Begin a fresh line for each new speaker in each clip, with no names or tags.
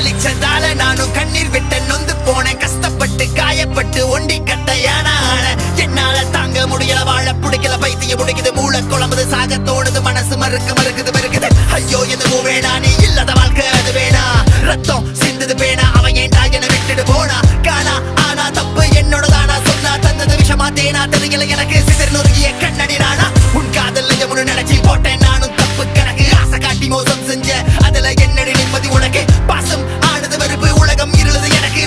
காதலிச்சதால நானும் கண்ணீர் விட்ட நொந்து போனேன் கஷ்டப்பட்டு காயப்பட்டு ஒண்டி கட்டையான ஆள என்னால தாங்க முடியல வாழ பிடிக்கல பைத்திய பிடிக்குது மூளை குழம்புது சாக தோணுது மனசு மறுக்க மறுக்குது மறுக்குது ஐயோ எதுவும் வேணா நீ இல்லாத வாழ்க்கை அது வேணா ரத்தம் சிந்துது வேணா அவன் ஏன்டா என்ன விட்டுட்டு போனா காணா ஆனா தப்பு என்னோட தானா சொன்னா தந்தது விஷமா தேனா தெரியல எனக்கு சிதற நொறுங்கிய கண்ணடி நானா உன் காதல் முன்னு நினைச்சி போட்டேன் நானும் தப்பு கணக்கு ஆசை காட்டி மோசம் செஞ்ச அதுல என்னடி நிம்மதி உனக்கு பாசம் ஆனது வெறுப்பு உலகம் இருளது எனக்கு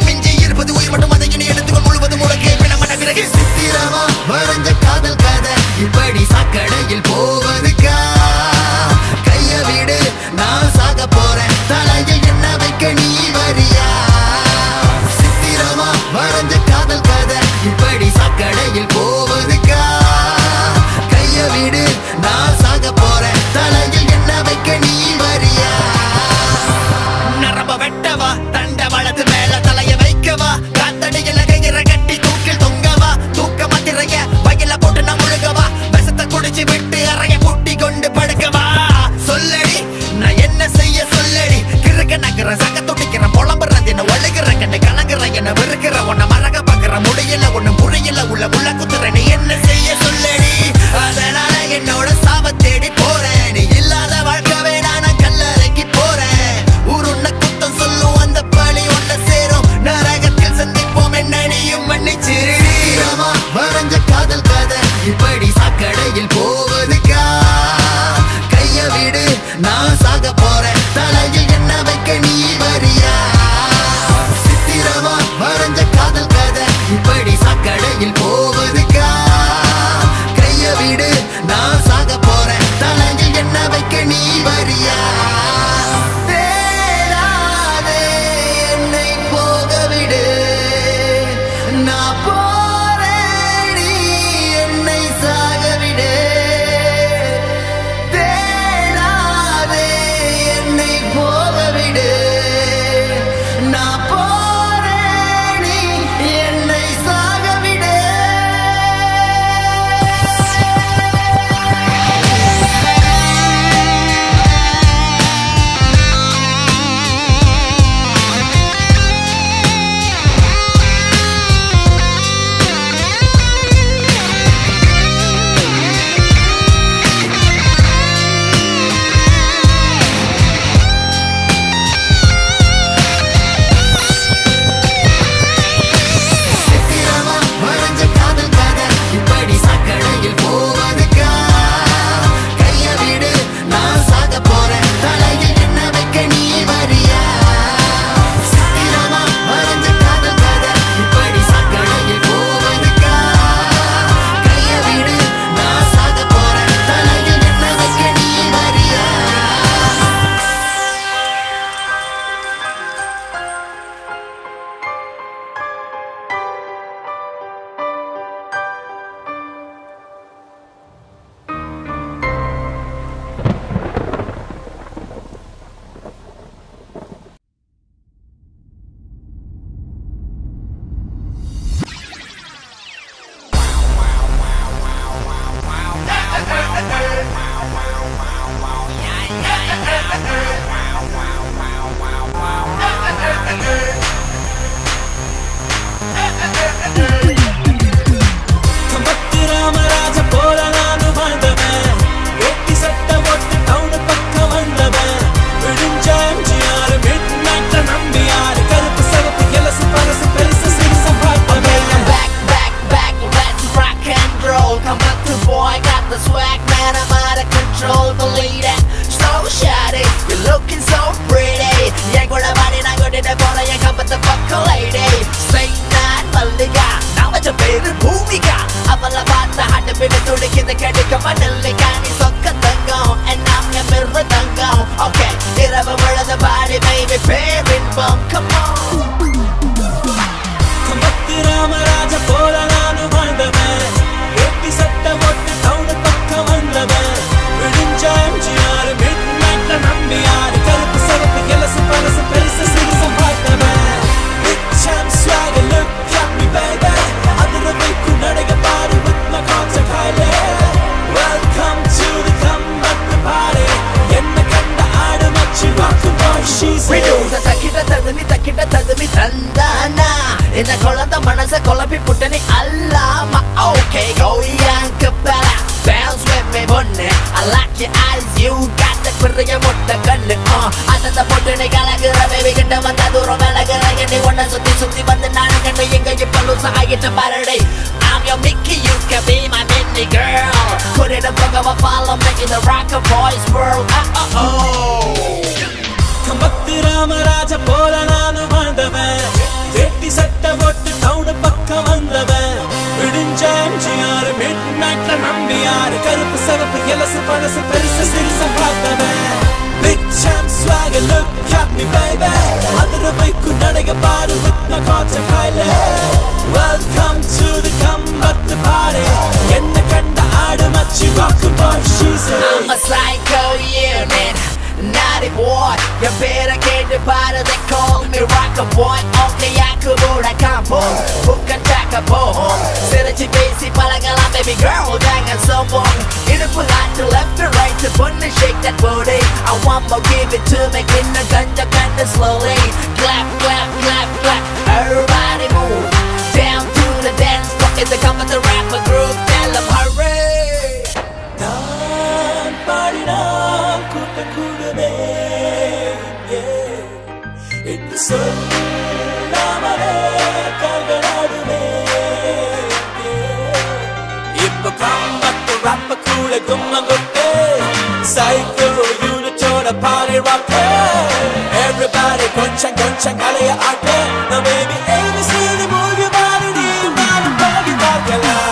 தந்தானா இந்த குழந்தை மனச குழப்பி புட்ட நீ அல்லாம ஓகே கோயாங்க பல bounce with me பொண்ணு I like your eyes you got the பெரிய மொட்டை கண்ணு அந்த பொட்டு நீ கலகுற பேபி கிட்ட வந்த தூரம் விலகுற என்னை ஒன்ன சுத்தி சுத்தி வந்து நான் கண்டு எங்க இப்ப லூஸ் ஆகிட்ட பாருடே I'm your Mickey you can be my mini girl Put it up of a follow me in the rock and boys world oh, oh, oh.
கம்பத்து ராமராஜ போல நானும் வாழ்ந்தவன் வெட்டி சட்டை போட்டு டவுனு பக்கம் வந்தவன் விடிஞ்ச எம்ஜிஆர் மிட் நைட்ல நம்பியாரு கருப்பு சிவப்பு எலசு பழசு பெருசு சிறுச பார்த்தவன் Big champ swagger look at me baby அதிர வைக்கும் நடைய பாரு with my culture pilot Welcome to the கம்பத்து party என்ன கண்ட ஆடு மச்சி வாக்கு பார் she said
I'm a psycho unit, naughty boy. You better get the body they call me rocker boy. Okay, I could go to campus, book and track a bomb. Sit at basic palagala, baby girl, dang and someone. In a polite to left and right to put and shake that booty. I want more, give it to me, in the ganja kinda slowly. Clap, clap, clap, clap. Everybody move down to the dance floor. It's the come of the rapper group. Tell them hurry.
நான் பாடினால் கூட்ட கூடுமே என்று சொல்லாமலே கல்கடாடுமே இப்ப கம்பத்து ரப்ப கூட கும்ம கொட்டு சைக்கோ யூனிட்டோட பாடி ராக்க Everybody கொஞ்சம் கொஞ்சம் கலைய ஆட்ட நம்ம baby ABC மூழ்கி மாறி நீ மாறி பாடி பார்க்கலாம்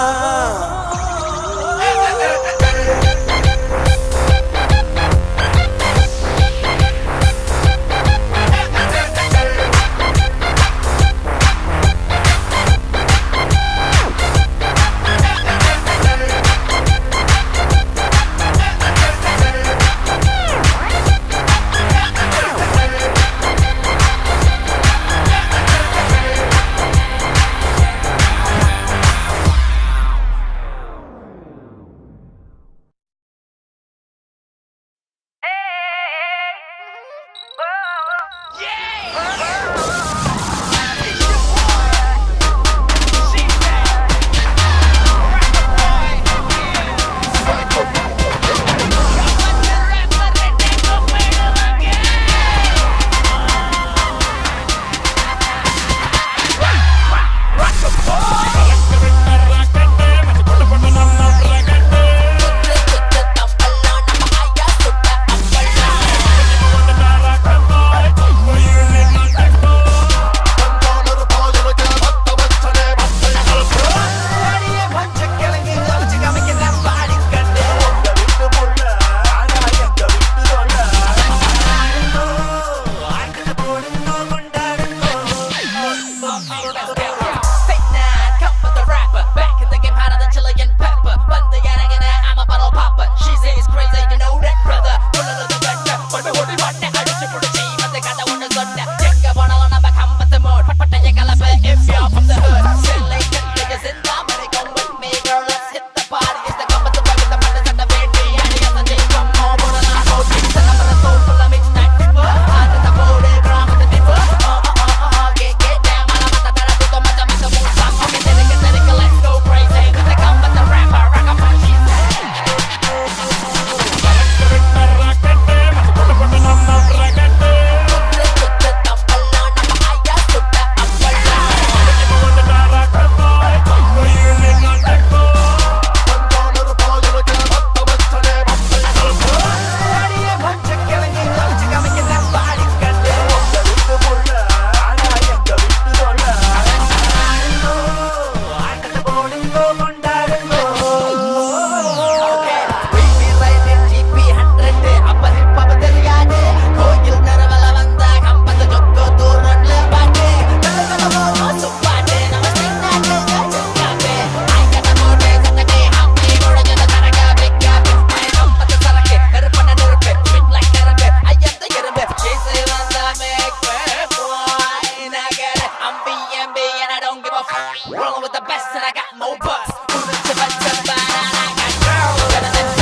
Rolling with the best and I got more buzz. Moving to my tempo and I got girls better than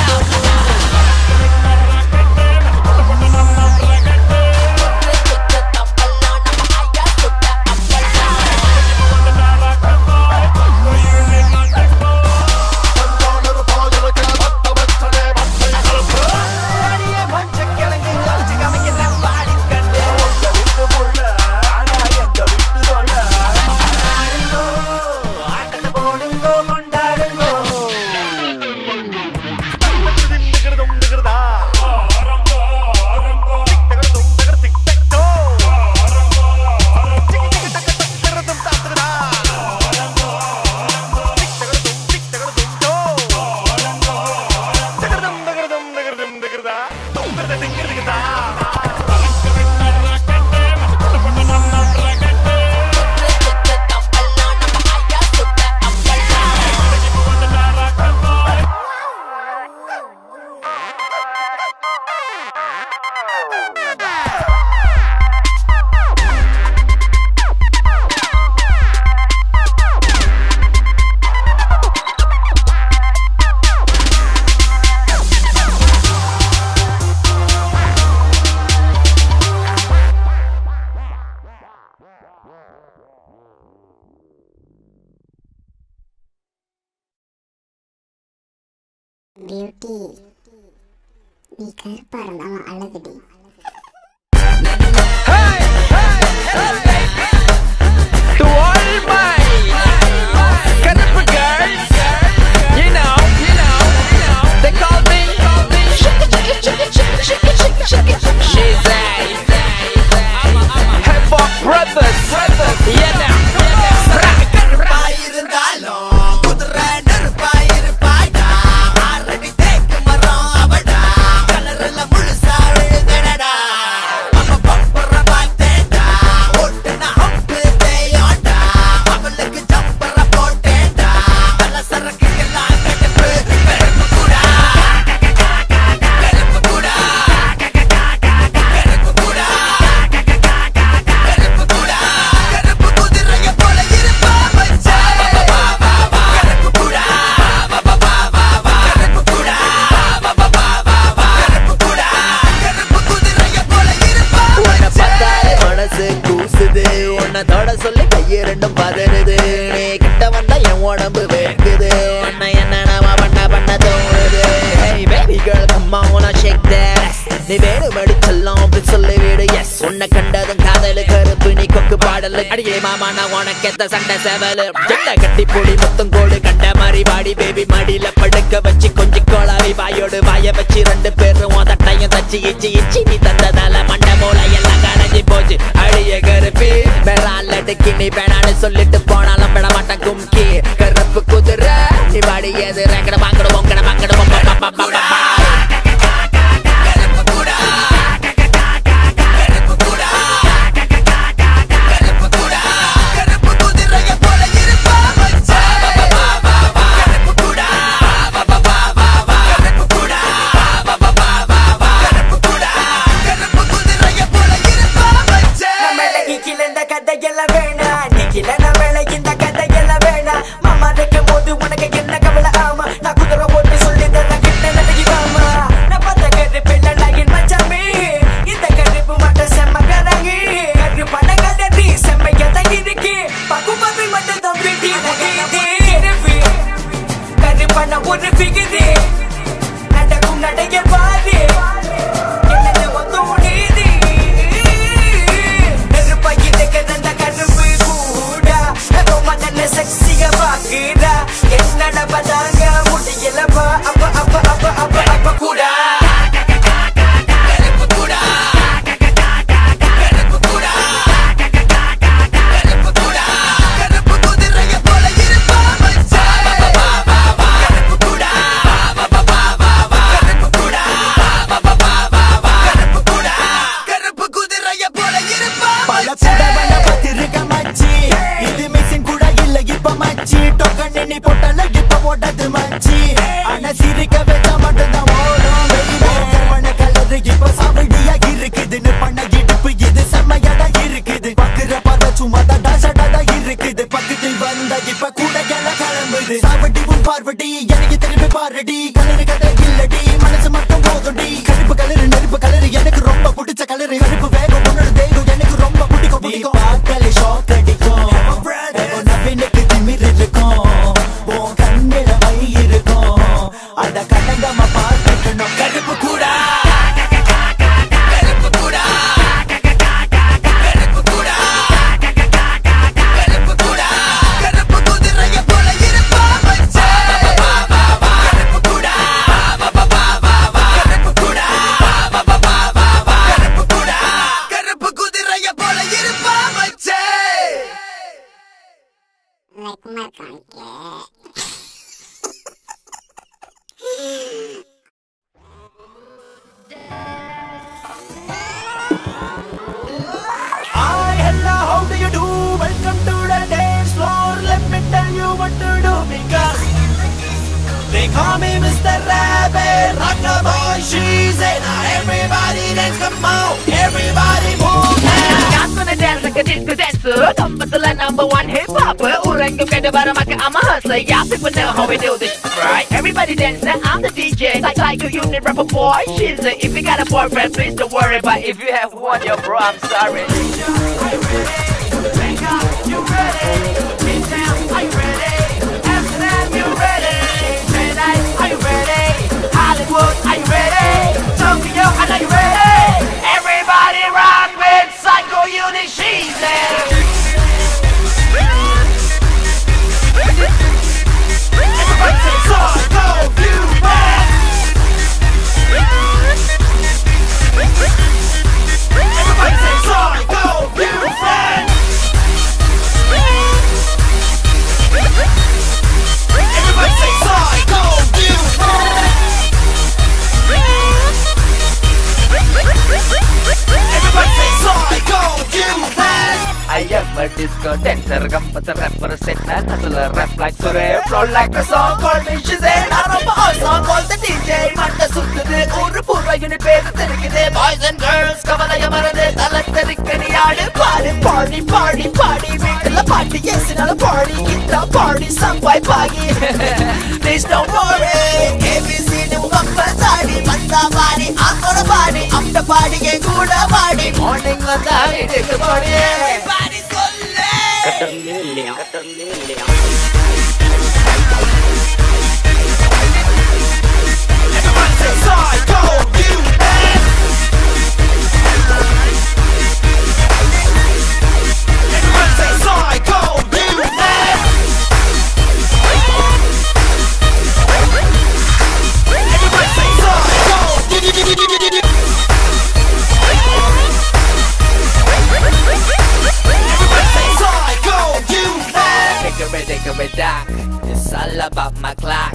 town. Put the thumb along, I'm high, I put
beauty நீ கருப்பா இருந்தாலும் அழகுடி
To all my Kanapu girls, you know, you know, they call me She's a Hip Hop Brothers, you know.
இருந்தாலும் குதிரை நெருப்பாயிருப்பாடா ஆறடி தேக்கு மரம் அவடா கலர்ல முழுசா விழுதடா அவ பம்பர பார்த்தேடா ஓட்டுன ஹம்பு தேயாடா அவளுக்கு ஜம்பர போட்டேடா பல சரக்குக்கெல்லாம் கடுப்பு கருப்பு கூடா கருப்பு கூடா கருப்பு கூடா கருப்பு கூடா கருப்பு குதிரைய போல இருப்பா மச்சான் கருப்பு கூடா கருப்பு கூடா கருப்பு கூடா கருப்பு குதிரைய போல இருப்பா
உன்னை பார்த்தாலே மனசு கூசுது உன்னை தொட சொல்லி கையை ரெண்டும் பதறுது நீ கிட்ட வந்தா என் உடம்பு வேக்குது உன்னை என்ன நாம பண்ண பண்ண தோணுது Hey baby girl come on wanna shake that ass நீ வேணுமடி செல்லம் அப்படி சொல்லி விடு எஸ் உன்னை கண்டதும் காதலு கருப்பு நீ கொக்கு பாடலு அடியே மாமா நான் உனக்கேத்த சண்டை சேவலு ஜெண்டை கட்டி பொடி முத்தும் கோடு கண்ட மாதிரி வாடி பேபி மடியில படுக்க வச்சு கொஞ்சம் கோளாவி வாயோடு வாய வச்சு ரெண்டு பேரும் உன் தட்டையும் தச்சு இச்சி இச்சி நீ தந்ததால மண்டை மூளை எல்லாம் கரைஞ்சி போச்சு அடிய கருப்பி மேலால் அடுக்கி நீ வேணான்னு சொல்லிட்டு போனாலும் விட மாட்டேன் கும்கி கருப்பு குதிரை நீ வாடி எது ரங்கட வாங்கட உங்கட வாங்கட
கருப்பு கூடா கருப்பு கூடா கருப்பு கூடா கருப்பு குதிரைய போல இருப்பா மச்சான் கருப்பு கூடா கருப்பு கூடா கருப்பு கூடா கருப்பு குதிரைய போல இருப்பா மச்சான்
நம்மளகி கிளந்த கதையெல்லாம் வேணா நீ கிளன வேலை இந்த கதையெல்லாம் வேணா மாமா இருக்கும் போது உனக்கு என்ன கவலை ஆமா நான் குதிரை ஓட்டு சொல்லி தரேன் கிட்ட நடக்கி வாமா நான் பார்த்த கருப்பு நல்லாகின் மச்சாமி இந்த கருப்பு மட்டும் செம்ம கரங்கி கருப்பான கலரி செம்மையா தான் இருக்கு பக்குமாவி மட்டும் தான் வீட்டி கருப்பு கருப்பான ஒரு பிகுது நடக்கும் நடைய பாரு என்னது வந்து உடையுது நெருப்பாகிட்டு கிடந்த கரும்பு கூடா ரொம்ப நல்ல செக்ஸியா பாக்குறா என்னடா பதாங்க முடியலப்பா அப்ப அப்ப அப்ப அப்ப அப்ப கூடா
கருப்பு கூடா கருப்பு கூடா கருப்பு கூடா கருப்பு குதிரைய போல இருப்பா மச்சான் கருப்பு கூடா கருப்பு கூடா கருப்பு கூடா கருப்பு குதிரைய போல இருப்பா
பல கூடவன பத்திருக்க மச்சி இது மிஷின் கூட இல்ல இப்ப மச்சி டொக்கன் எண்ணி போட்டல இப்ப ஓட்டது மச்சி ஆனா சிரிக்க வச்சா மட்டும்தான் ஓடும் வெளியே கருவன கலரு இப்ப சாவடியா இருக்குதுன்னு பண்ண இடுப்பு இது செம்மையாடா இருக்குது பக்குற பார்வை சும்மா தான் டாஷடா தான் இருக்குது பக்கத்தில் வந்த இப்ப கூட எல்லாம் கிளம்புது சாவடி உன் பார்வடி எனக்கு திரும்பி பாருடி கலரு கதை இல்லடி மனசு மட்டும் போதுடி கருப்பு கலரு நெருப்பு கலரு எனக்கு ரொம்ப பிடிச்ச கலரு கருப்பு வேகம் உன்னோட தேகம் எனக்கு ரொம்ப பிடிக்கும் பிடிக்கும் பார்த்தாலே ஷாக் அடிக்கும் உன் நவீனுக்கு திமிர் இருக்கும் உன் கண்ணில மை இருக்கும் அத கடங்காம பார்த்துக்கணும்
கருப்பு கூடா கருப்பு கூடா கருப்பு கூடா கருப்பு கூடா கருப்பு குதிரைய போல இருப்பா மச்சான் கருப்பு கூடா கருப்பு கூடா கருப்பு கூடா கருப்பு குதிரைய போல இருப்பா மச்சான்
வெக்கமா இருக்காங்க
Hi, hello, how do you do? Welcome to the dance floor. Let me tell you what to do because they call me Mr. Rabbit, Rockabye, she's in. Now everybody dance, come on, everybody move now.
I'm gonna dance like a disco dancer. Number number one hip hopper. Urango keda baramaka, I'm a hustler. Y'all people know how we do this, right? Everybody dance now. I'm the DJ. Like like a unit rapper boy. She's a, if you got a boyfriend, please don't worry. But if you have one, yo, bro, I'm sorry.
disco dancer கம்பத்து represent அதுல rap like Sure flow like a song called Nishize நான் ரொம்ப awesome called the DJ மண்ட சுத்துது ஒரு பூர்வ unit பேரு தெரிக்குது boys and girls கவலைய மறந்து தலை தெறிக்க நீ ஆடு பாடு பாடி பாடி பாடி வீட்டுல பாட்டு எசினால பாடி இந்த பாடி சம்பாய் Baaghi please don't worry ABC உங்க தாடி வந்தா பாடி அங்கோட பாடி அந்த பாடியே கூட பாடி மார்னிங் வந்தா வீட்டுக்கு பாடி பாடி சொல்லு Everyone say psycho, you man. Everyone say psycho, you man. Everyone say psycho. Everyone say psycho, you man. Take a take a dark. It's all about my clock.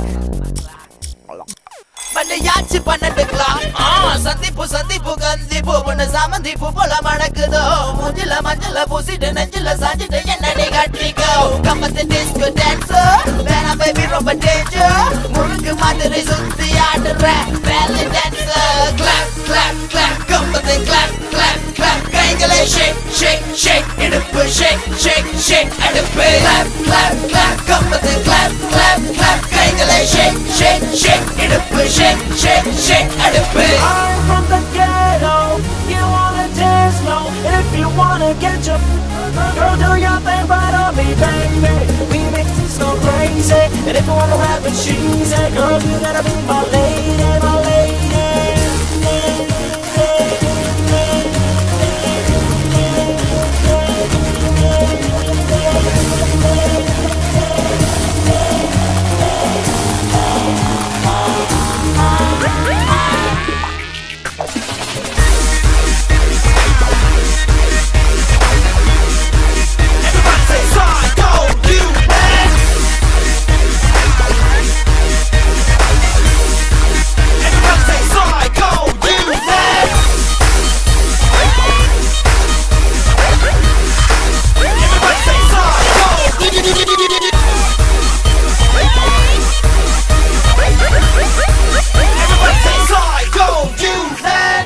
மண்டையாச்சு பன்னெண்டு கிளாக் ஆ சந்திப்பு சந்திப்பு கந்திப்பு பொண்ணு சாமந்திப்பு போல மணக்குதோ மூஞ்சில மஞ்சள பூசிட்டு நெஞ்சில சாஞ்சிட்டு என்ன நீ கட்டிக்கோ கம்பத்து டிஸ்கோ டான்ஸர் வேணாம் பேபி ரொம்ப டேஞ்சர் முழுக்கு மாதிரி சுத்தி ஆடுற வேலை டான்ஸர் கிளாப் கிளாப் கிளாப் கம்பத்து கிளாப் கிளாப் கிளாப் கைகளை ஷேக் ஷேக் ஷேக் இடுப்பு ஷேக் ஷேக் ஷேக் அடுப்பு கிளாப் கிளாப் கிளாப் கம்பத்து கிளாப் கிளாப் கிளாப் கைகளை ஷேக் ஷேக் ஷேக் இடுப்பு ஷேக் ஷேக் ஷேக் அடுப்பு
I'm from the ghetto. You wanna dance slow? If you wanna get your girl, do your thing right on me, baby. We make this go crazy. And if you wanna rap it, she's a girl. You gotta be my lady, my lady.
Everyone say psycho, you man. Everyone say psycho, you man. Everyone say psycho. Everyone say psycho, you man.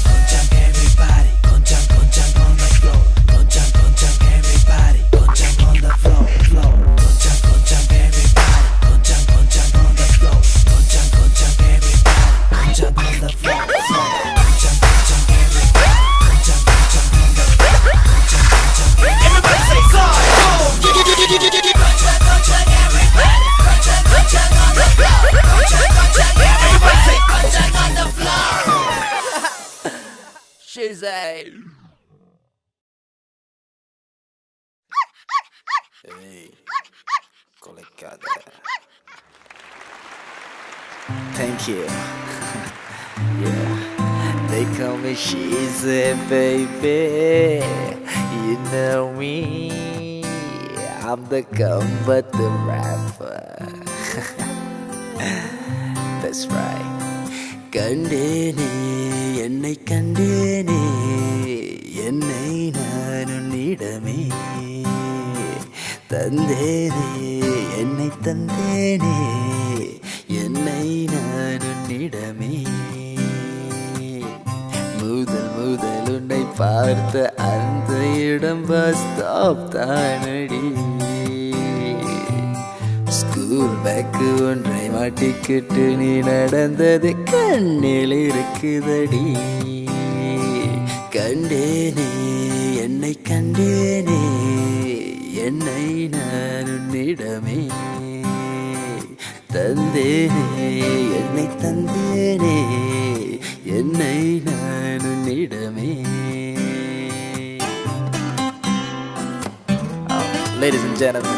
Everybody say psycho. Everybody say on the floor. She's a.
Thank you. yeah. They call me she's a baby. You know me. I'm the combat the rapper. That's right. கண்டேனே என்னை கண்டேனே என்னை நான் உன்னிடமே தந்தேனே என்னை தந்தேனே என்னை நான் உன்னிடமே முதல் முதல் உன்னை பார்த்த அந்த இடம் பஸ் ஸ்டாப் தானடி ஸ்கூல் பேக்கு ஒன்றை மாட்டிக்கிட்டு நீ நடந்தது கண்ணில் இருக்குதடி கண்டேனே என்னை கண்டேனே என்னை நான் உன்னிடமே தந்தேனே என்னை தந்தேனே என்னை நான் உன்னிடமே லேடிஸ் அண்ட் ஜெனரல்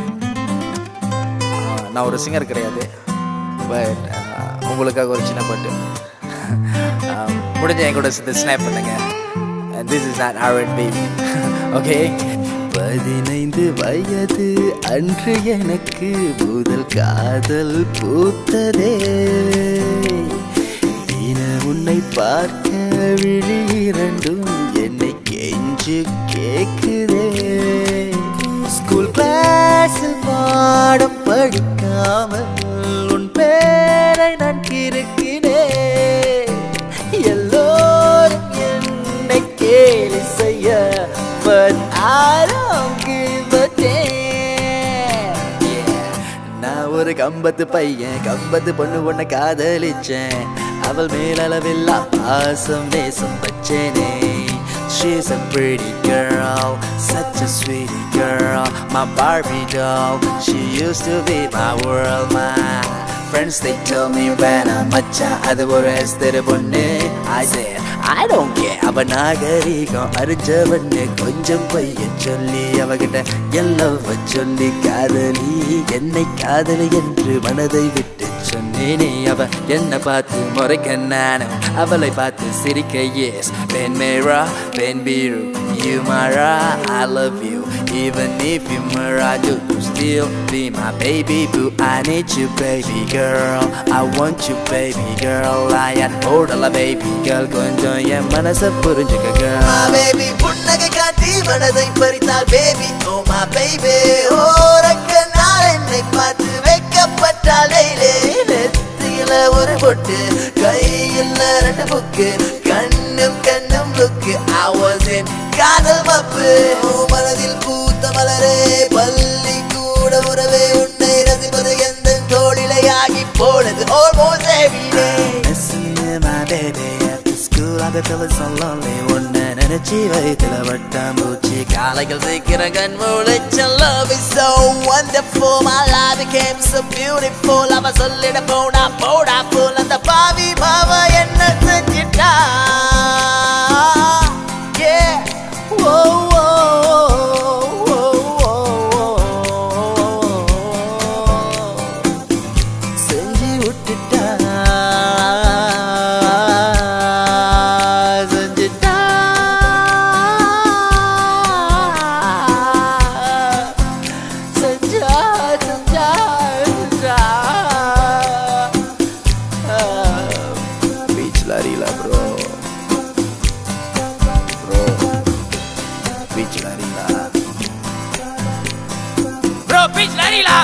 நான் ஒரு சிங்கர் கிடையாது பட் உங்களுக்காக ஒரு சின்ன பாட்டு ஆஹ், முடிஞ்ச என் கூட சேர்ந்து ஸ்னாப் பண்ணுங்க this is not are okay பதினைந்து வயது அன்று எனக்கு முதல் காதல் பூத்ததே தினம் உன்னை பார்க்க விழி இரண்டும் என்னை கெஞ்சு கேக்குதே படிக்காமல் உன் பேரை நான் கிறுக்கினேன் எல்லோரும் என்னை கேலி செய்ய but I don't give a damn yeah. நான் ஒரு கம்பத்து பையன் கம்பத்து பொண்ணு ஒன்ன காதலிச்சேன் அவள் மேலளவில்லா பாசம் நேசம் வச்சேனே She's a pretty girl, such a sweetie girl, my Barbie doll. She used to be my world, my friends they tell me when I'm மச்சான் அது ஒரு எஸ்தரு பொண்ணு I said I don't care அவ நாகரிகம் அறிஞ்சவன்னு கொஞ்சம் பையன் சொல்லி அவகிட்ட எல்லாம் சொல்லி காதலி என்னை காதலி என்று மனதை விட்டு சொன்னேனே அவ என்ன பார்த்து முறைக்க நானும் அவளை பார்த்து சிரிக்க எஸ் பெண் மேரா பெண் பீரு You Mara, I love you Even if you Mara, you could still be my baby boo I need you baby girl I want you baby girl I am ஓடல baby girl கொஞ்சம் என் மனச புரிஞ்சுக்க girl
My baby புன்னகை காட்டி மனதை பறித்தால் baby oh my baby ஓரக்க நாள் என்னை பார்த்து வைக்கப்பட்டால் லைலே நெத்தியில ஒரு பொட்டு கையில் ரெண்டு புக்கு கண்ணும் கண்ணும் லுக்கு I was in காதல் மப்பு உன் மனதில் பூத்த மலரே பள்ளி கூட உறவே உன்னை ரசிப்பது எந்த தோழிலையாகி போனது almost every day
Missing you, my baby After school I've been feeling so lonely உன்னை நினைச்சி வயிற்றுல வட்டம் பூச்சி
காலைகள் சீக்கிரம் கண் முழிச்ச love is so wonderful my life became so beautiful அவ சொல்லிட போனா போடா போல் அந்த பாவி மாவ என்ன செஞ்சிட்டா yeah whoa, whoa, whoa, whoa, whoa.
செஞ்சு விட்டுட்டா செஞ்சுட்டா செஞ்சா செஞ்சா செஞ்சா பீச்ல அறியல ப்ரோ ப்ரோ பீச்ல அறியல
ப்ரோ பீச் லரிலா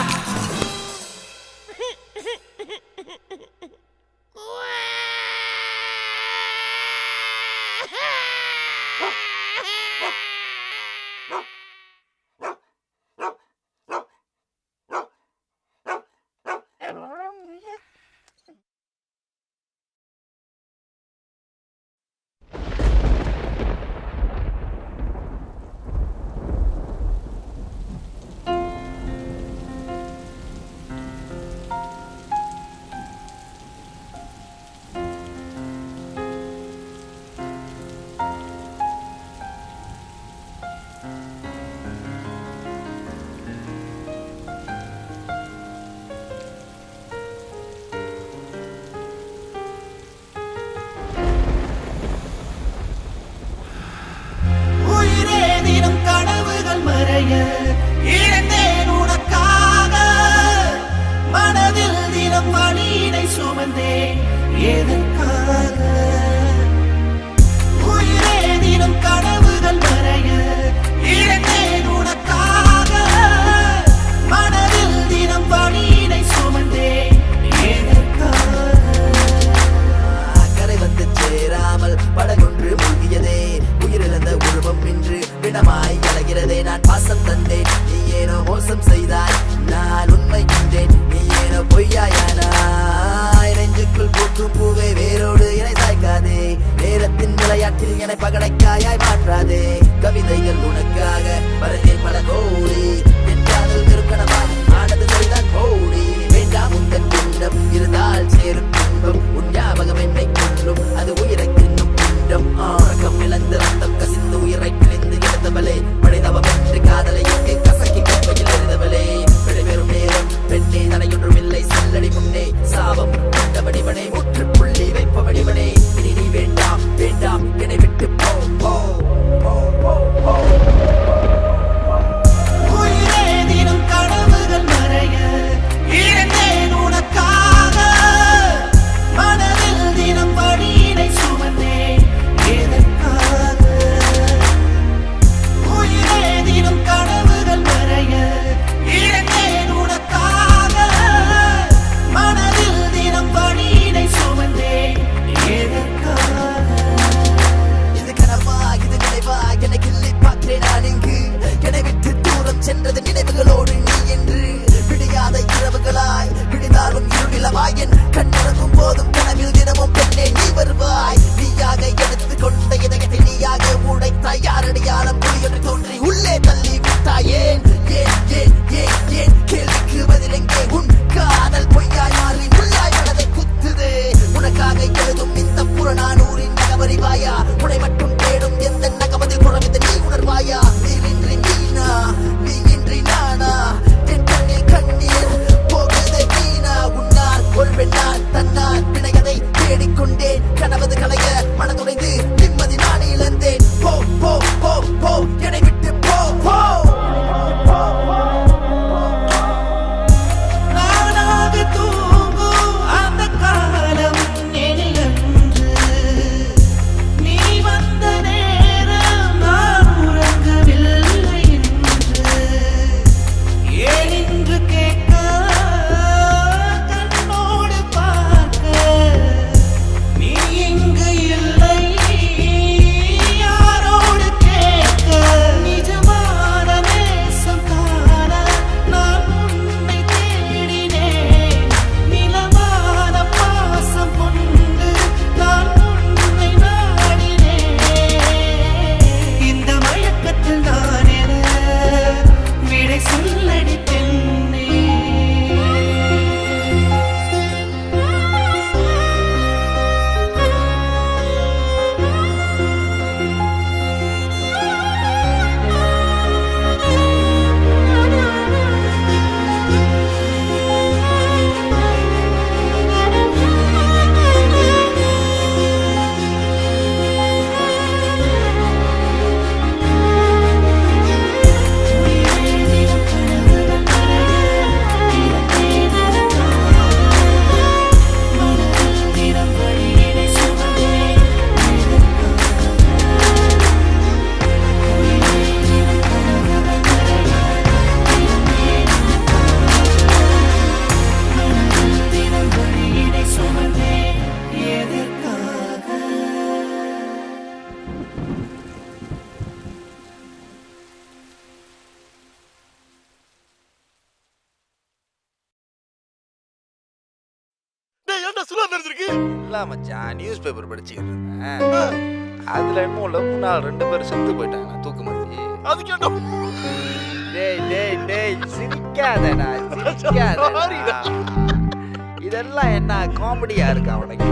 உயிரே தினம் கனவுகள் மறைய இழந்தேன் உனக்காக மனதில் தினம் வழியினை சுமந்தேன் எதற்காக உயிரே தினம் கனவுகள் மறைய இழந்தேன் உனக்காக மனதில் தினம் வழியினை சுமந்தேன் எதற்காக
கரை வந்து சேராமல் படகொன்று மூழ்கியதே உயிரிழந்த உருவம் இன்று பிணமாய் அலைகிறதே நான் பாசம் தந்தேன் நீ ஏனோ மோசம் செய்தாய் நான் உண்மை கண்டேன் நீ ஏனோ பொய்யாயானாய் நெஞ்சுக்குள் பூக்கும் பூவே வேரோடு என்னை சாய்க்காதே நேரத்தின் விளையாட்டில் என்னை பகடைக்காயாய் மாற்றாதே கவிதைகள் உனக்காக வரைந்தேன் பல கோடி என் காதல் திருக்கணமாய் ஆனது சரிதான் கோடி வேண்டாம் உந்தன் பிண்டம் இருந்தால் சேரும் துன்பம் உன் ஞாபகம் என்னை கொள்ளும் அது உயிரை தின்னும் பிண்டம் ஆழக்கம் இழந்து ரத்தம் கசிந்து உயிரை கிழிந்து எடுத்தவளே மனிதவம் என்று காதலை எங்கே கசக்கி கப்பையில் எழுதவளே விடைபெறும் நேரம் பெண்ணே தனையொன்றும் இல்லை செல்லடி முன்னே சாபம் கொண்ட வடிவனை முற்றுப்புள்ளி வைப்ப வடிவனே இனி நீ வேண்டாம் வேண்டாம் என்னை விட்டு போ போ போ போ போ
தான்டா சுறா தெரிஞ்சிருக்கு
இல்ல மச்சான் நியூஸ் பேப்பர் படிச்சுக்கிட்டு இருந்தேன் அதுல என்னமோ லவ் நாள் ரெண்டு பேரும் செத்து போயிட்டாங்க தூக்கு மாட்டி
அதுக்கு என்ன
டேய் டேய் டேய் சிரிக்காதடா சிரிக்காதடா இதெல்லாம் என்ன காமெடியா இருக்கு அவனுக்கு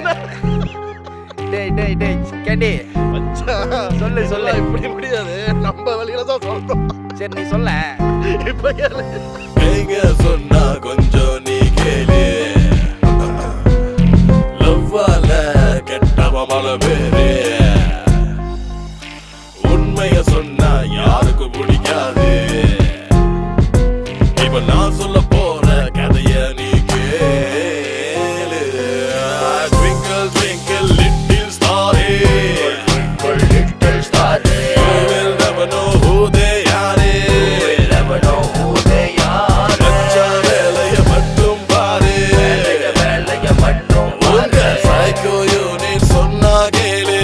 டேய் டேய் டேய் கேண்டி சொல்லு சொல்லு
இப்படி முடியாது நம்ம வழியில தான் சொல்றோம்
சரி நீ சொல்ல
இப்ப கேளு
எங்க சொன்னா கொஞ்சம் நீ கேளு லவ்வால கெட்டவ மல பேரு உண்மைய சொன்னா யாருக்கு பிடிக்காது இப்ப நான் சொல்ல போற கதைய நீ கேளு Twinkle, twinkle, little star Little star You will never know who they are never know who they are கச்சா வேலைய மட்டும் பாரு வேலைய மட்டும் உங்க psycho unit சொன்னா கேளு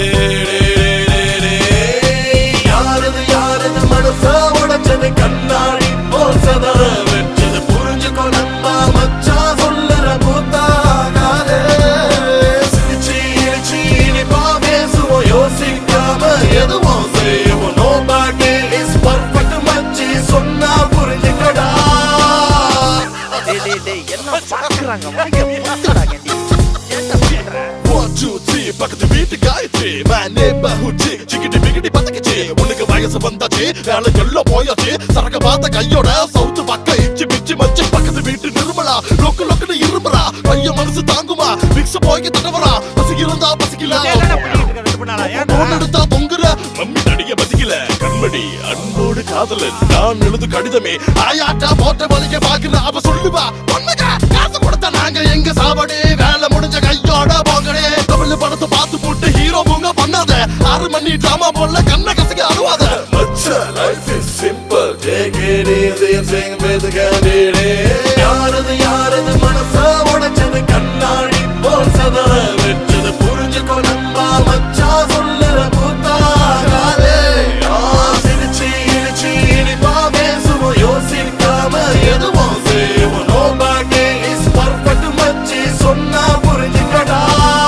யாரது யாரது மனச உடைச்சது கண்ணாடி போல் சதற வெச்சது புரிஞ்சுக்கோ நண்பா மச்சான் சொல்லுற கூத்தாகாதே சிரிச்சு இழிச்சு இனிப்பா பேசுவோம் யோசிக்காம எதுவும் செய்வோம் நோ பாட்டி இஸ் பர்ஃபெக்ட் மச்சி சொன்னா புரிஞ்சுக்கடா
டேய் டேய் டேய் என்ன பாக்குறாங்க வாங்க முத்துடா கேண்டி என்ன பண்ற
One, two, three, பக்கத்து வீட்டு காயத்ரி My neighborhood chick, சிக்கிட்டி பிக்கிட்டி பத்தக்கிச்சு உனக்கு வயசு வந்தாச்சு வேலை எல்லாம் போயாச்சு சரக்க பார்த்த கையோட சவுத்து பக்கம் இச்சி பிச்சி மச்சி பக்கத்து வீட்டு நிர்மலா லொக்கு லொக்குன்னு இருமுறா பையன் மனசு தாங்குமா மிக்ஸ் போய் தடவரா பசிக்கு இருந்தா பசிக்கல பொண்ணு எடுத்தா தொங்குற மம்மி நடிக மதிக்கல கண்மணி அன்போடு காதலன் நான் எழுது கடிதமே ஆயாட்டா போட்ட வலிக்க பாக்குற அவ சொல்லுவா பொண்ணுங்க காசு கொடுத்த நாங்க எங்க சாவடி வேலை முடிஞ்ச கையோட போங்கடே தமிழ் படத்தை பார்த்து போட்டு ஹீரோ பூங்க பண்ணாத ஆறு மணி டிராமா போல கண்ண கசக்க அழுவாத மச்ச life is simple take it easy sing with கேண்டிடே யாரது யாரது மனச உடைச்சது கண்ணாடி போல் சதற வெச்சது புரிஞ்சுக்கோ நண்பா மச்சா சொல்லுற கூத்தாகாதே ஆ, சிரிச்சு இழிச்சு இனிப்பா பேசுவோம் யோசிக்காம எதுவும் செய்வோம் நோ பாட்டி இஸ் பர்ஃபெக்ட் மச்சி சொன்னா புரிஞ்சுக்கடா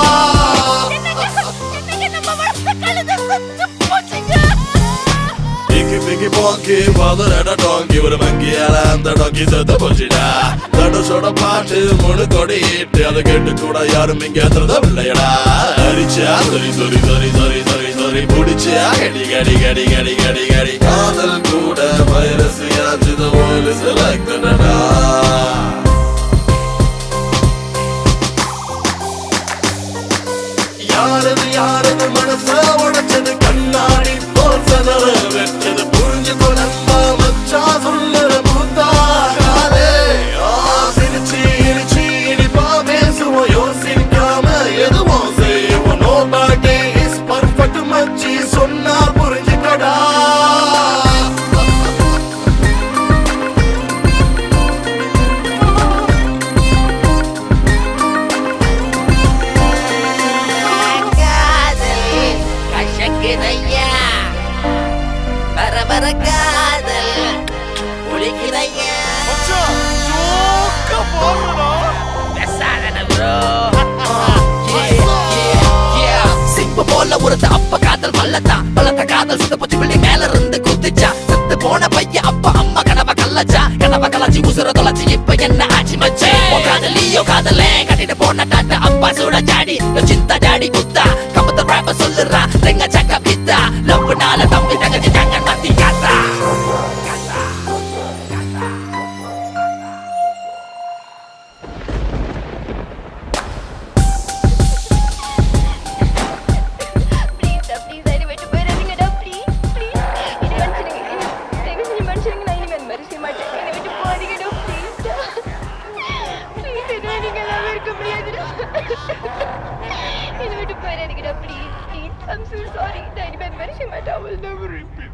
Picky picky ponky, father and a donkey ஒரு மங்கியால அந்த டாங்கி செத்து போச்சுடா தனுஷோட பாட்டு முழு கொடி இட்டு அதை கேட்டு கூட யாரும் இங்க இல்லையடா அடிச்சா சரி சரி சரி சரி சரி சரி புடிச்சா கடி கடி கடி கடி கடி கடி காதல் கூட வைரஸ் யாச்சுத போலீஸ் செலக்டடா யாரது யாரது மனச உடைச்சது கண்ணாடி போல் சதற வெச்சது புரிஞ்சுக்கோ நண்பா மச்சா சொல்லுற கூத்தாகாதே ஆ, சிரிச்சு இழிச்சு இனிப்பா பேசுவோம் யோசிக்காம எதுவும் செய்வோம் நோ பாட்டி இஸ் பர்ஃபெக்ட் மச்சி சொன்னா புரிஞ்சுக்கடா
காதல் கசக்குதையா வர வர காதல் ஒழிக்குதையா சிம்பு போல ஒருத்த அப்ப காதல் வல்லத்தான் வளர்த்த காதல் சுத்த போச்சு பிள்ளை மேல இருந்து குத்துச்சா செத்து போன பையன் அப்பா அம்மா கனவ கல்லச்சா கனவ கலாச்சி உசுர தொலைச்சி இப்ப என்ன ஆச்சு மச்சே உன் காதலியோ காதலே கட்டிட்டு போன டாட்ட அப்பா சூட ஜாடி சிந்தா ஜாடி குத்தா கம்பத்த ராப்ப சொல்லுறா ரெங்க சக்க பித்தா லவ்னால தம்பி தங்கச்சி தங்க நத்தி காத்தா
ப்ளீஸ்டா ப்ளீஸ் என்னை விட்டு போயிடாதீங்கடா ப்ளீஸ் ப்ளீஸ் என்னை மன்னிச்சிடுங்க என்னை தயவு செஞ்சு மன்னிச்சிடுங்க நான் இனிமேல் மாதிரி செய்ய மாட்டேன் என்னை விட்டு போகாதீங்கடா ப்ளீஸ்டா ப்ளீஸ் என்ன நீங்க எல்லாம் இருக்க முடியாதுடா என்னை விட்டு போயிடாதீங்கடா please please I'm so sorry நான் இனிமேல் மாதிரி செய்ய மாட்டேன் I will never repeat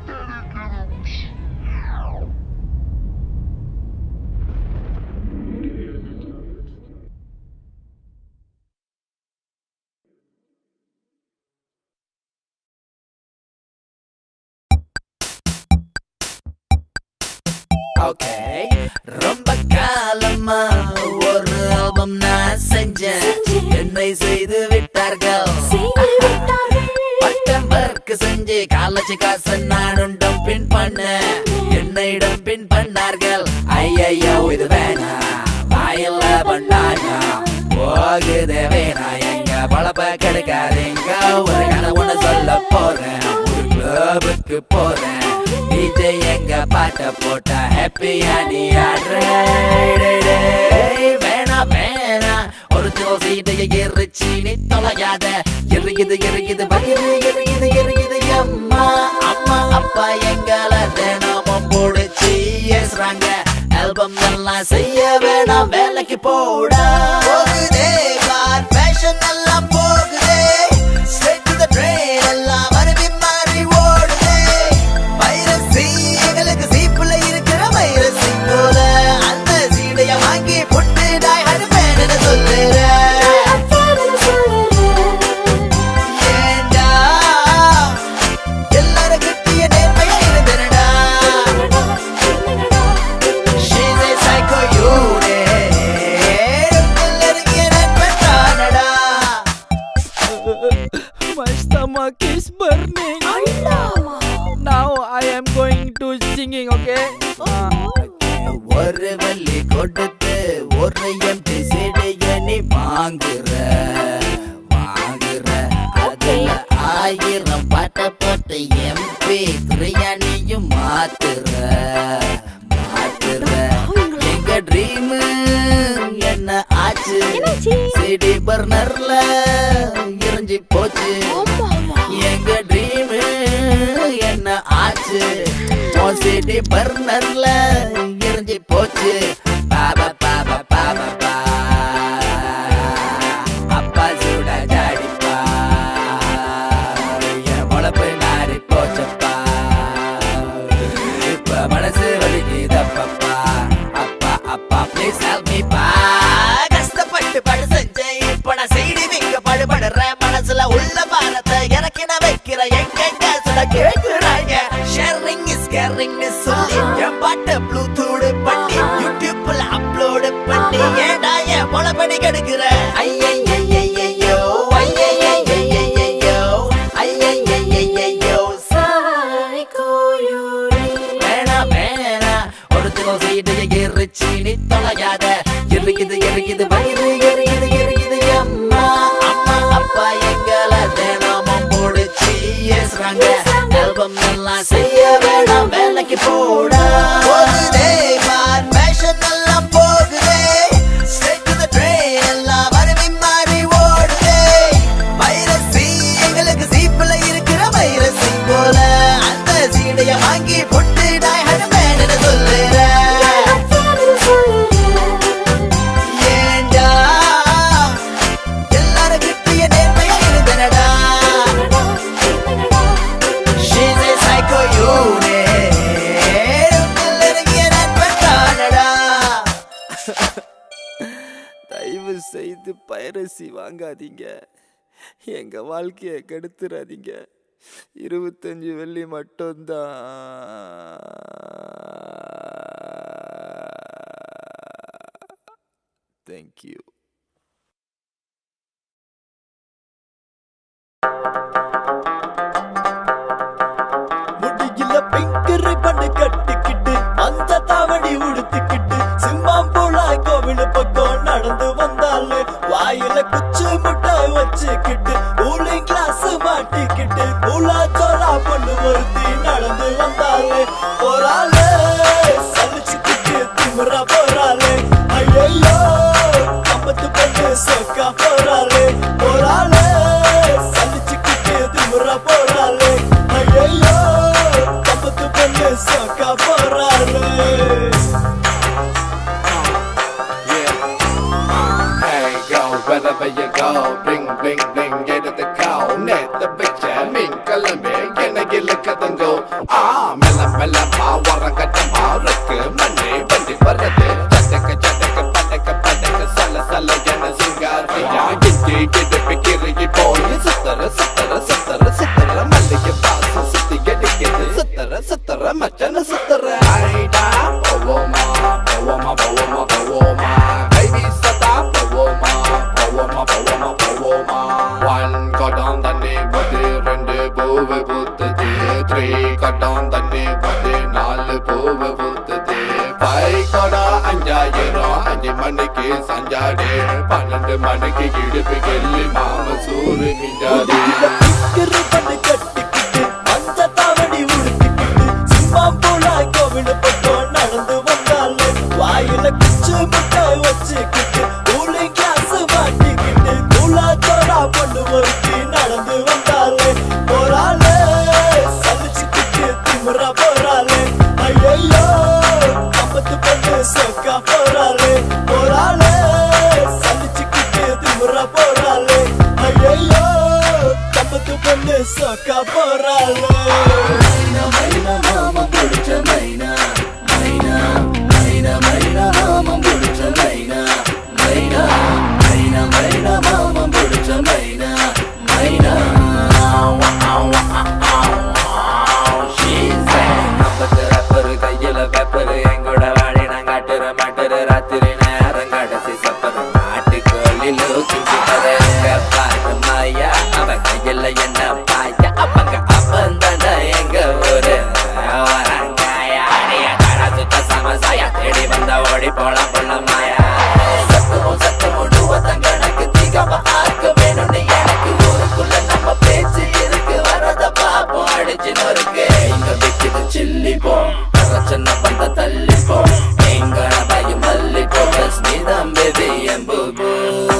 okay ரொம்ப காலமா ஒரு ஆல்பம் நான் செஞ்சேன்
என்னை செய்து விட்டார்கள் பட்டம்பருக்கு செஞ்சு காலேஜ் காசு நானும் டம்பின் பண்ண என்னிடம் பின் பண்ணார்கள் ஐயையோ இது வேணாம் வாயில்ல பண்ணாங்க போகுதே வேணா எங்க பழப்ப கெடுக்காதீங்க ஒரு கனவு ஒண்ணு சொல்ல போறேன் ஒரு கிளப்புக்கு போறேன் டிஜே எங்க பாட்ட போட்டா ஹாப்பியா நீ ஆடுற வேணா வேணா ஒரு சில சீட்டைய எரிச்சு நீ தொலையாத எரியுது எரியுது வயிறு எரியுது எரியுது அம்மா அம்மா அப்பா எங்களை தினமும் பிடிச்சி ஏசுறாங்க ஆல்பம் எல்லாம் செய்ய வேணாம் வேலைக்கு போடா
போகுதே கார் ஃபேஷன் எல்லாம் போகுதே ஸ்ட்ரெயிட் டு தி ட்ரெயின் எல்லாம் மறுபடி மாறி ஓடுதே வைரசி எங்களுக்கு சீப்புல இருக்கிற வைரசி போல அந்த சீடைய வாங்கி புட்டு டாய் ஹடுமேனு சொல்லுறேன் ஏண்டா எல்லாரும் கிட்டிய நேர்மை இருந்தனடா She's a psycho unit எல்லாரும் நண்பன் தானடா
My stomach is burning. Now I am going to singing, okay?
ஒரு வள்ளி கொடுத்து ஒரு எம்பி செடிய நீ வாங்குற வாங்குற அதுல ஆயிரம் பாட்ட போட்டு எம்பி பிரியாணியும் மாத்துற மாத்துற எங்க ட்ரீம் என்ன ஆச்சு சிடி பர்னர்ல எரிஞ்சு போச்சு எங்க ட்ரீம் என்ன ஆச்சு சிடி பர்னர்ல எரிஞ்சு போச்சு பாபா பாபா பாபா பா அப்பா சூட ஜாடிப்பா என் பொழப்பு நாரி போச்சப்பா இப்ப மனசு வலிக்குதப்பா அப்பா அப்பா ப்ளீஸ் ஹெல்ப் மீ பா
கஷ்டப்பட்டு படு செஞ்சேன் இப்ப நான் செய்தி மிக்க படுபடுற மனசுல உள்ள பாரத்தை எனக்கு நான் வைக்கிற எங்க சுட கேக்குறாங்க ஷேரிங் இஸ் கேரிங் சொல்லி என் பாட்டை ப்ளூடூத் பண்ணி யூடியூப்ல அப்லோட் பண்ணி ஏடா என் பொழப்படி கெடுக்கிற ஐயையையையையோ ஐயையையையையோ ஐயையையையையோ
வேணா வேணா ஒரு தினம் சீடைய எரிச்சு நீ தொலையாத எரியுது எரியுது வயிறு எரியுது எரியுது அம்மா அம்மா அப்பா எங்களை தினமும் பிடிச்சி ஏசுறாங்க ஆல்பம் எல்லாம் செய்ய வேணாம் வேலைக்கு போடா
போகுதே மார் ஃபேஷன் எல்லாம் போகுதே ஸ்ட்ரெயிட் டு தி ட்ரெயின் எல்லாம் மறுபடி மாறி ஓடுதே வைரசி எங்களுக்கு சீப்புல இருக்கிற வைரசி போல அந்த சீடைய வாங்கி புட்டு டாய் ஹடுமேனு சொல்லுறேன் ஏண்டா எல்லாரும் கிட்டிய நேர்மை இருந்தனடா She's a psycho unit எல்லாரும் நண்பன் தானடா
தயவு செய்து பைரசி வாங்காதீங்க எங்க வாழ்க்கையை கெடுத்துறாதீங்க இருபத்தஞ்சு வெள்ளி மட்டும்தான் தேங்க்யூ
முடியில பிங்க் ரிப்பன் கட்டிக்கிட்டு அந்த தாவணி உடுத்திக்கிட்டு சிம்மாம் போல கோவில் பக்கம் நடந்து வந்தாலே வாயில குச்சி முட்டாய் வச்சுக்கிட்டு கூலிங் கிளாஸ் மாட்டிக்கிட்டு கூலா சோலா பொண்ணு ஒருத்தி நடந்து வந்தாலே போறாளே சலிச்சுக்கிட்டு திமிரா போறாளே ஐயோ கம்பத்து பொண்ணு சொக்கா போறாளே போறாளே சலிச்சுக்கிட்டு திமிரா போறாளே ஐயோ கம்பத்து பொண்ணு சொக்கா போறாளே
Hey, go wherever you go, bling bling bling, get at the cow, net the picture, min kalambe, kena gila katango. Ah, mela mela pa, waranga tama, rakku mane, bandi parade, chataka chataka pataka pataka, sala sala jana singariya, gigi gidi pikiri boy, satara satara satara satara, malike pasu, sati gidi gidi, satara satara, machana satara. Aida, pawoma, pawoma, pawoma, pawoma, baby sata, pawoma, pawoma, pawoma. போடா அஞ்சாயிரம் அஞ்சு மணிக்கு சஞ்சாடு பன்னெண்டு மணிக்கு இடுப்பு Kelly மாம சூறு மிஞ்சாது
வாயில குச்சு முட்டாய் வச்சுக்கிட்டு ஊழி கிளாஸ் மாட்டிக்கிட்டு தூளா தோடா பொண்ணு ஒருத்தி நடந்து வந்தாலே போறாளே சலிச்சுக்கிட்டு திமுறா போறாளே ஐயோ கம்பத்து பொண்ணு சொக்கா போறாளே போறாளே சலிச்சுக்கிட்டு திமுறா போறாளே ஐயோ கம்பத்து பொண்ணு சொக்கா போறாளே மைனா மைனா மாமா பிடிச்ச மைனா மைனா மைனா மைனா மாமா பிடிச்ச மைனா மைனா மைனா மைனா மாமா பிடிச்ச மைனா மைனா
நம்பத்து ரப்பரு கையில பெப்பரு எங்கூட வாடி நான் காட்டுற மாட்டுற ராத்திரி நேரம் கடைசி சப்பரு நாட்டுக்கோழி லூக்கிட்டு பாரு மாயா அவ கையில என்ன பாயா அப்பங்க அப்பந்தாண்ட எங்க ஊரு வரங்காயா அடிய கடை சுத்த சமசாயா தேடி வந்த ஓடி போலாம் புள்ள மாயா சத்தமும் சத்தமும் டூவத்தம் கணக்கு தீகாம ஆக்க வேணும்னு எனக்கு ஊருக்குள்ள நம்ம பேச்சு இருக்கு வரத பாப்போம் அடிச்சு நொறுக்கு இங்க விக்குது சில்லி போம் பிரச்சனை பந்த தள்ளி போம் எங்க பயம் மல்லி போகஸ் நீதான் பேபி என் பூபூ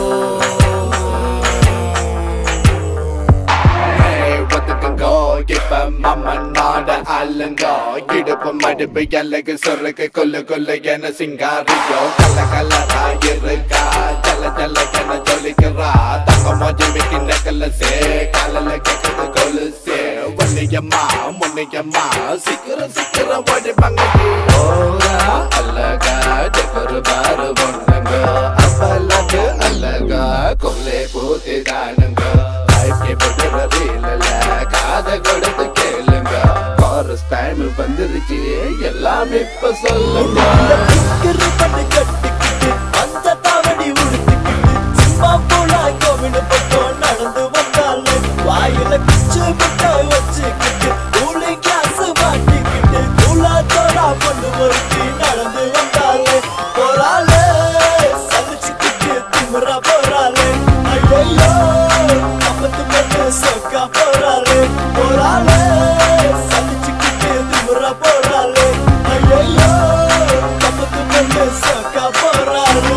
ஒதுக்குங்கோ இப்ப மம்ம நாட அல்லங்கோ இடுப்பு மடுப்பு எல்லைக்கு சொருக்கு கொல்லு கொல்லு என சிங்காரியோ கல கலரா இருக்கா ஜல ஜல என ஜொலிக்கிறா தங்க மோஜி விக்கி நெக்கல சே காலல கேக்குது கொலுசே ஒன்னியம்மா முன்னியம்மா சீக்கிரம் சீக்கிரம் ஓடி பங்கி ஓரா அழகா ஜெகரு பாரு பொண்ணுங்க அப்பலகு அழகா கொல்லே பூத்தி தானுங்க லைஃப்கே போடுற ரீல்ல காத கொடுத்து கேளுங்க காரஸ் டைம் வந்துருச்சு எல்லாம் இப்ப சொல்லுங்க
பண்ணு கட்டிக்கிட்டு அந்த தாவணி உடுத்திக்கிட்டு சும்மா போலா கோவிடு பக்கம் நடந்து வந்தாலே வாயில குச்சு முட்டாய் வச்சுக்கிட்டு ஊழி கிளாஸ் மாட்டிக்கிட்டு தூளா தோடா பொண்ணு ஒருத்தி நடந்து வந்தாலே போறாளே சலிச்சுக்கிட்டு திமுறா போறாளே ஐயோ கம்பத்து பொண்ணு சொக்கா போறாளே போறாளே சலிச்சுக்கிட்டு திமுறா போறாளே ஐயோ கம்பத்து பொண்ணு சொக்கா போறாளே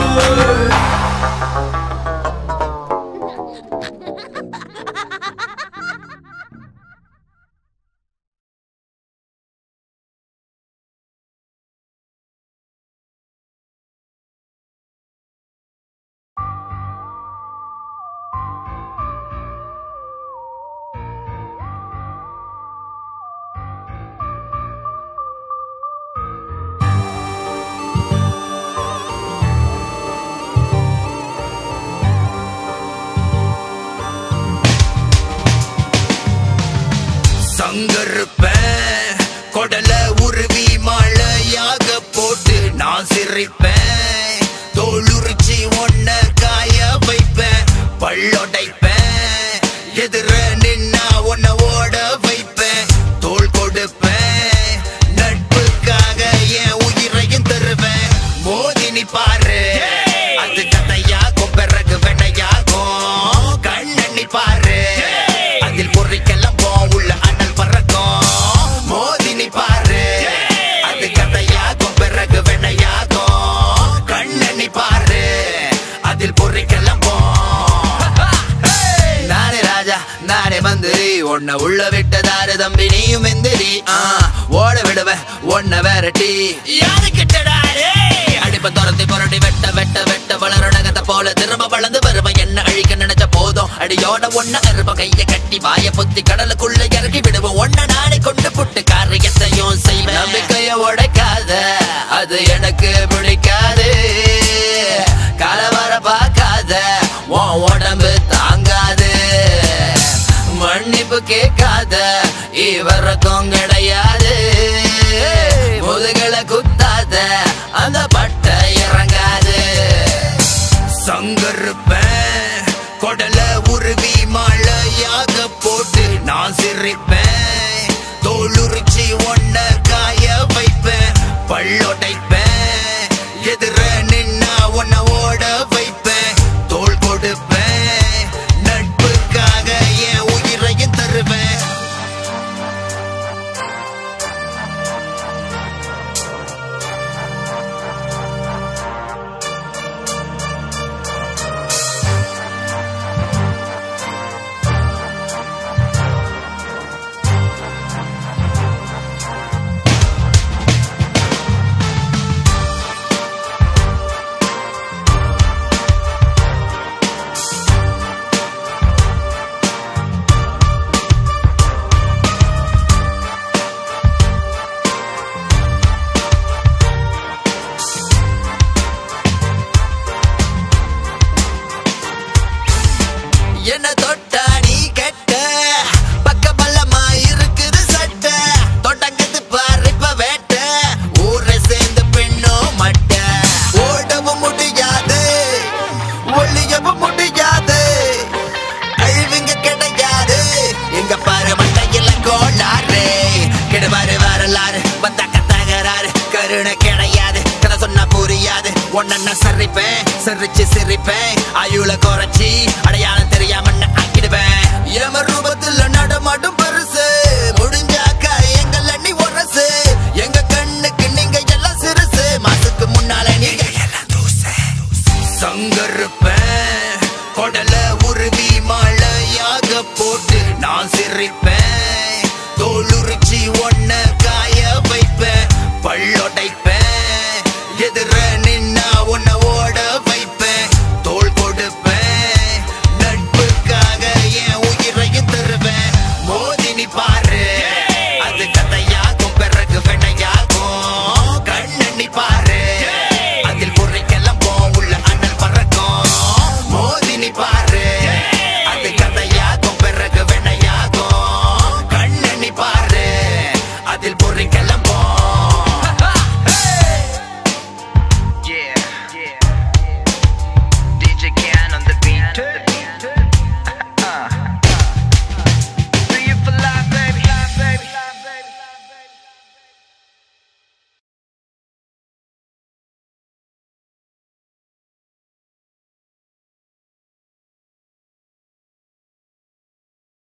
சங்கருப்பேன் கொடல உருவி மழையாக போட்டு நான் சிரிப்பேன் தோளுரிச்சி ஒன்ன காய வைப்பேன் பள்ளொடைப்பேன் எதிர நின்னா உன்னை ஓட வைப்பேன் தோள் கொடுப்பேன் நட்புக்காக என் உயிரையும் தருவேன் மோதினி பாரு அது கதையாகும் பிறகு வெண்ணையாகும் கண்ணண்ணி பாரு அதில் பொறிக்கெல்லாம் போ உள்ள அனல் பறக்கும் மோதினி பாரு அது கதையாகும் பிறகு வெண்ணையாகும் கண்ணண்ணி பாரு அதில் பொறிக்கெல்லாம் போ நானே ராஜா நானே மந்திரி உன்னை உள்ள விட்டதாரு தம்பி நீயும் எந்திரி ஆ, ஓட விடுவேன் உன்னை விரட்டி யாரு கிட்டடாரே அடிப்ப துரத்தி புரட்டி வெட்ட வெட்ட வெட்ட வளர நகத்தை போல திரும்ப வளர்ந்து வருவ என்ன அழிக்க நினைச்ச போதும் அடியோட ஒன்ன அருப்ப கைய கட்டி வாய பொத்தி கடலுக்குள்ள இறக்கி விடுவோம் ஒன்ன நானே கொண்டு புட்டு காரியத்தையும் செய்வேன் நம்பிக்கைய உடைக்காத அது எனக்கு பிடிக்காது கலவர பார்க்காத உன் உடம்பு தாங்காது மன்னிப்பு கேட்காத இவருக்கும் கிடையாது முதுகலை குத்தாத அந்த பட்ட இறங்காது சங்கருப்பேன் கொடல உருவி மழையாக போட்டு நான் சிரிப்பேன் தோளுரிச்சி ஒன்ன காய வைப்பேன் பள்ளொடைப்பேன் எதிர நின்னா உன்னை ஓட வைப்பேன் தோள் கொடுப்பேன் நட்புக்காக என் உயிரையும் தருவேன் என்ன தொட்டா நீ கெட்ட பக்க பல்லமா இருக்குது சட்ட தொட்டங்கத்து பாரு இப்ப வேட்ட ஊரை சேர்ந்த பெண்ணோ மட்ட ஓடவும் முடியாது ஒளியவும் முடியாது அழிவுங்க கிடையாது எங்க பாரு மண்டையில கோளாறு கெடுவாரு வரலாறு வந்தாக்க தகராறு கருணை கிடையாது கதை சொன்னா புரியாது ஒன்ன சரிப்பேன் சிரிச்சு சிரிப்பேன் ஆயுள குறைச்சி அடையாளம் தெரியாம ஆக்கிடுவேன் எம ரூபத்துல நடமாட்டும் பெருசு